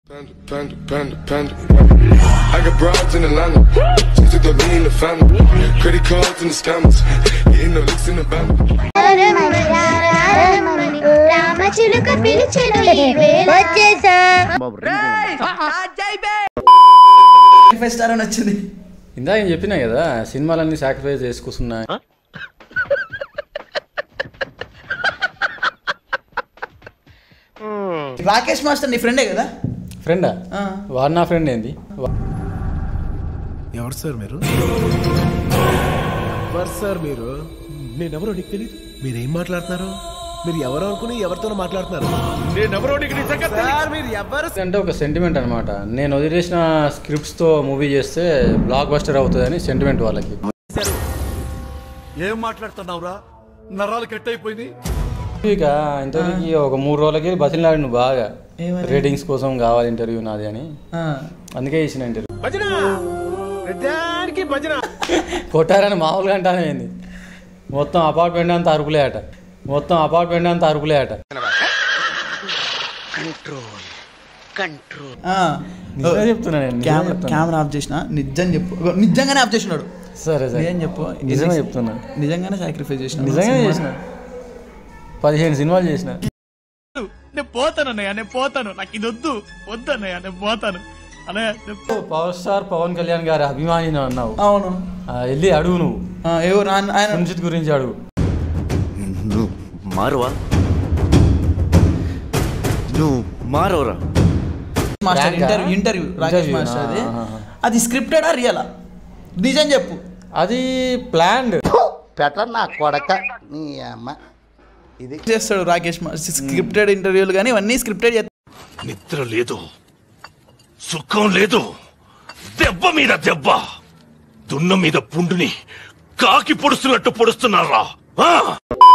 Panda, panda, panda, panda. I got broads in Atlanta. Just took the lean in the family. Credit cards and the scammers. Hitting the licks in the band. రమణి రమణి రామచిలుక పిలిచెను ఈ వేళ వచ్చేసా five star అని వచ్చింది ఇందాక నేను చెప్పినా కదా సినిమాలన్నీ సాక్రిఫైస్ చేసి కూర్చున్నా రాకేష్ మాస్టర్ నీ ఫ్రెండే కదా ఫ్రెండా ఆ. వాడు నా ఫ్రెండ్ ఏంది వా- ఎవరు సార్ మీరు ఎవరు సార్ మీరు నేనెవరో నీకు తెలియదు మీరేం మాట్లాడుతున్నారు మీరు ఎవరు అనుకుని ఎవరితోనో మాట్లాడుతున్నారు నేనెవరో నీకు నిజంగా సార్ మీరు ఎవరు అంటే ఒక సెంటిమెంట్ అనమాట నేను వదిలేసిన స్క్రిప్ట్స్తో మూవీ చేస్తే బ్లాక్ బస్టర్ అవుతుందని సెంటిమెంట్ వాళ్ళకి ఏం మాట్లాడుతున్నావురా నరాలు కట్ అయిపోయింది ఇక ఇంటర్వ్యూకి ఒక మూడు రోజులకి బతిలాడి నువ్వు బాగా ఏమని? రేటింగ్స్ కోసం కావాలి ఇంటర్వ్యూ నాది అని ఆ. అందుకే ఇచ్చిన ఇంటర్వ్యూ భజన ప్రతిదానికి భజన కొట్టారని మామూలుగా అంటానే ఏంది మొత్తం అపార్ట్మెంట్ అంతా అరుపులే అట మొత్తం అపార్ట్మెంట్ అంతా అరుపులే అట ఆ. నిజమే చెప్తున్నా నేను, నిజమే కెమెరా చెప్తున్నా. కెమెరా ఆఫ్ చేసిన నిజం చెప్పు ఇగో నిజంగానే ఆఫ్ చేసినాడు సరే సరే నిజం చెప్పు నిజమే చెప్తున్నా నిజంగానే సాక్రిఫైస్ చేసిన నిజంగానే చేసిన పదిహేను సినిమాలు చేసిన నేను పోతాను అన్నయ్య నేను పోతాను నాకు ఇది వద్దు వద్దు అన్నయ్య నేను పోతాను అన్నయ్య నేను పవర్ స్టార్ పవన్ కళ్యాణ్ గారి అభిమాని అన్నావు అవును ఆ, వెళ్ళి అడుగు నువ్వు ఆ, ఎవరు ఆయన ఆయన సునిశ్చిత్ గురించి అడుగు నువ్వు మారువా నువ్వు మారవరా మాస్టర్ Prank ఆ? Interview interview Rakesh Interview, master అది ఆ, ఆ, ఆ. అది స్క్రిప్టెడా రియలా నిజం చెప్పు అది ప్లాన్డ్ చేస్తాడు రాకేష్ మాస్టర్ స్క్రిప్టెడ్ ఇంటర్వ్యూలు కానీ ఇవన్నీ స్క్రిప్టెడ్ నిద్ర లేదు సుఖం లేదు దెబ్బ మీద దెబ్బ దున్న మీద పుండుని కాకి పొడుస్తున్నట్టు పొడుస్తున్నారా ఆ?